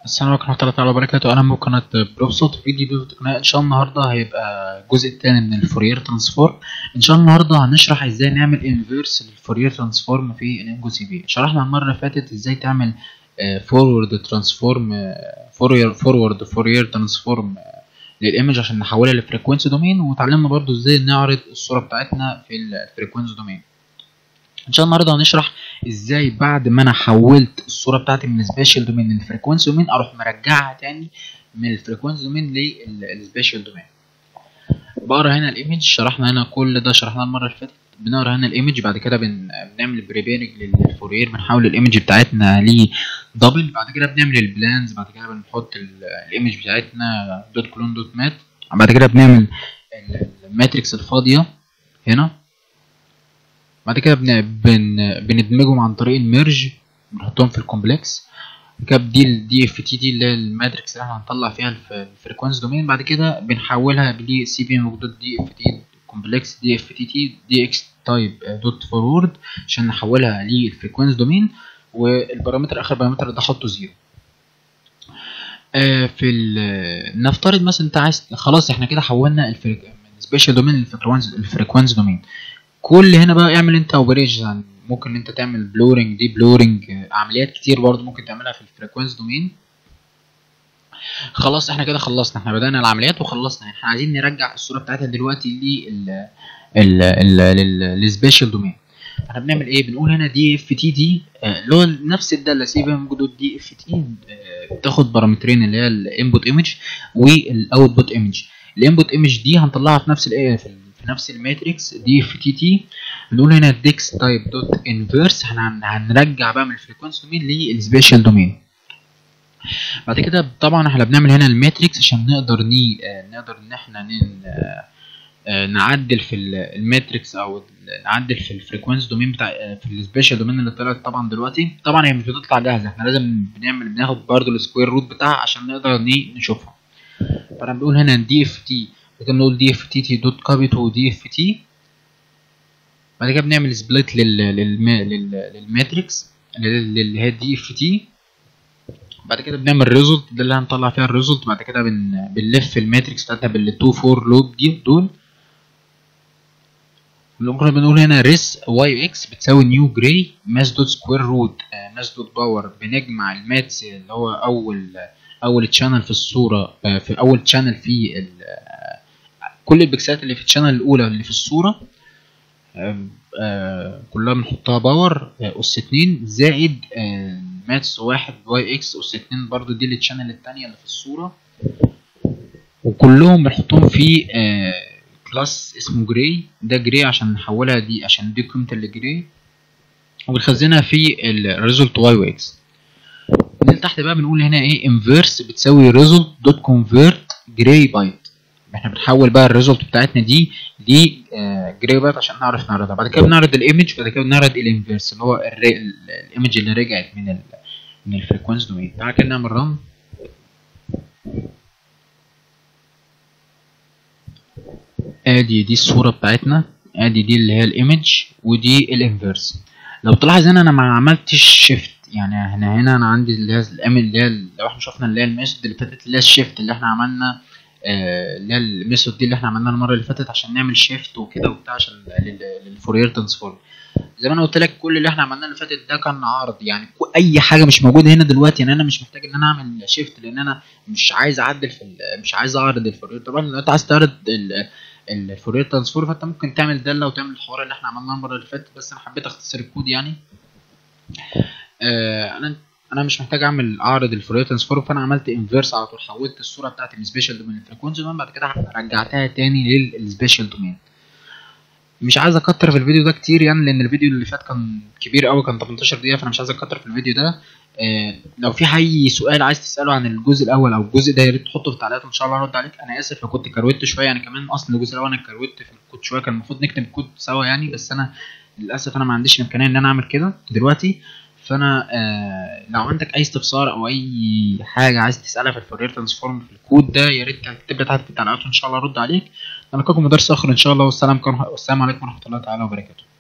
السلام عليكم ورحمة الله تعالى وبركاته أهلا بكم قناة بروبسوت فيديو فيديو تقنية إن شاء الله النهاردة هيبقى الجزء التاني من الفورير ترانسفورم إن شاء الله النهاردة هنشرح إزاي نعمل انفيرس للفورير ترانسفورم في الانجو سي في شرحنا المرة اللي فاتت إزاي تعمل فورورد ترانسفورم فورورد فورير ترانسفورم للايمج عشان نحولها لفريكوينسي دومين وتعلمنا برضو ازاي نعرض الصورة بتاعتنا في الفريكوينسي دومين ان شاء الله النهارده هنشرح ازاي بعد ما انا حولت الصوره بتاعتي من السبيشال دومين للفريكوينسي دومين اروح مرجعها تاني من الفريكوينسي دومين للسبيشال دومين بقرا هنا الايمج شرحنا هنا كل ده شرحناه المره اللي فاتت بنقرا هنا الايمج بعد كده بن... بنعمل بريبيرنج للفورير بنحول الايمج بتاعتنا لدبل بعد كده بنعمل البلانز بعد كده بنحط الايمج بتاعتنا دوت كلون دوت مات بعد كده بنعمل الماتريكس الفاضيه هنا بعد كده بن... بن... بندمجهم عن طريق الميرج بنحطهم في الكومبلكس كده دي الدي اف تي دي اللي هي الماتريكس اللي احنا هنطلع فيها الفريكوانس دومين بعد كده بنحولها ل سي بي ام دوت دي اف تي كومبلكس دي اف تي تي دي اكس تايب دوت فورورد عشان نحولها للفريكوانس دومين والبارامتر اخر بارامتر ده حطه زيرو آه في نفترض مثلا انت عايز خلاص احنا كده حولنا السبيشال دومين للفريكوانس الفريكوانس دومين كل هنا بقى اعمل انت اوبريشن ممكن انت تعمل بلورنج دي بلورنج عمليات كتير برضو ممكن تعملها في الفريكوينس دومين خلاص احنا كده خلصنا احنا بدأنا العمليات وخلصنا احنا عايزين نرجع الصورة بتاعتها دلوقتي لل للسبيشال دومين احنا بنعمل ايه بنقول هنا دي اف تي دي اللي هو نفس الداله سي في موجود دي اف تي بتاخد بارامترين اللي هي الانبوت ايمج والاوتبوت ايمج الانبوت ايمج دي هنطلعها في نفس الايه في في نفس الماتريكس دي اف تي تي بنقول هنا ديكس تايب دوت انفيرس احنا هنرجع بقى من الفريكونسي دومين للسبيشال دومين بعد كده طبعا احنا بنعمل هنا الماتريكس عشان نقدر ني نقدر ان احنا نن نعدل في الماتريكس او نعدل في الفريكونسي دومين بتاع في السبيشال دومين اللي طلعت طبعا دلوقتي طبعا هي مش بتطلع جاهزه احنا لازم بنعمل بناخد برضو السكوير روت بتاعها عشان نقدر نشوفها فانا بنقول هنا دي اف تي بعد كده بنقول دي اف تي تي دوت كوبي تو دي اف تي بعد كده بنعمل سبليت لل للماتريكس اللي هي دي اف تي بعد كده بنعمل ريزولت ده اللي هنطلع فيها الريزولت بعد كده بن... بنلف الماتريكس بتاعتها بالتو فور لوب دي دول ممكن بنقول هنا ريس واي اكس بتساوي نيو جراي ماس دوت سكوير روت ماس دوت باور بنجمع الماتس اللي هو اول اول تشانل في الصوره في اول تشانل في كل البكسلات اللي في الشانل الاولى اللي في الصوره آآ آآ كلها بنحطها باور اس اتنين زائد ماتس واحد واي اكس اس اتنين برضو دي التشانل التانية اللي في الصورة وكلهم بنحطهم في كلاس اسمه جراي ده جراي عشان نحولها دي عشن دي قيمة الجراي وبنخزنها في الريزولت واي واكس ننزل تحت بقى بنقول هنا ايه انفيرس بتساوي ريزولت دوت كونفيرت جراي بايت احنا بنحول بقى الريزولت بتاعتنا دي دي آه جراي بايت عشان نعرف نعرضها بعد كده بنعرض الايمج بعد كده بنعرض الانفيرس اللي هو الايمج اللي رجعت من ال من الفريكوانس دومين تعالى كده نعمل رن ادي دي الصوره بتاعتنا ادي دي اللي هي الايمج ودي الانفيرس لو تلاحظ هنا انا ما عملتش شيفت يعني هنا هنا انا عندي اللي هي الامل اللي هي لو احنا شفنا اللي هي الميثود اللي فاتت اللي هي الشيفت اللي احنا عملنا اللي هي الميثود دي اللي احنا عملناها المره اللي فاتت عشان نعمل شيفت وكده وبتاع عشان للفورير ترانسفورم زي ما انا قلت لك كل اللي احنا عملناه اللي فاتت ده كان عرض يعني اي حاجه مش موجوده هنا دلوقتي يعني انا مش محتاج ان انا اعمل شيفت لان انا مش عايز اعدل في مش عايز اعرض الفورير طبعا لو انت عايز تعرض الفورير ترانسفورم فانت ممكن تعمل داله وتعمل الحوار اللي احنا عملناه المره اللي فاتت بس انا حبيت اختصر الكود يعني آه انا انا مش محتاج اعمل اعرض الفورير ترانسفورم فانا عملت انفيرس على طول حولت الصوره بتاعت السبيشال دومين للفريكونسي دومين بعد كده رجعتها تاني للسبيشال دومين مش عايز اكتر في الفيديو ده كتير يعني لان الفيديو اللي فات كان كبير قوي كان 18 دقيقه فانا مش عايز اكتر في الفيديو ده آه لو في اي سؤال عايز تساله عن الجزء الاول او الجزء ده يا ريت تحطه في التعليقات وان شاء الله ارد عليك انا اسف لو كنت كروت شويه يعني كمان اصلا الجزء الاول انا كروت في الكود شويه كان المفروض نكتب الكود سوا يعني بس انا للاسف انا ما عنديش الامكانيه ان انا اعمل كده دلوقتي فانا آه لو عندك اي استفسار او اي حاجه عايز تسالها في الفورير ترانسفورم في الكود ده يا ريت تكتب لي تحت في التعليقات وان شاء الله ارد عليك نلقاكم في درس اخر ان شاء الله والسلام والسلام عليكم ورحمه الله تعالى وبركاته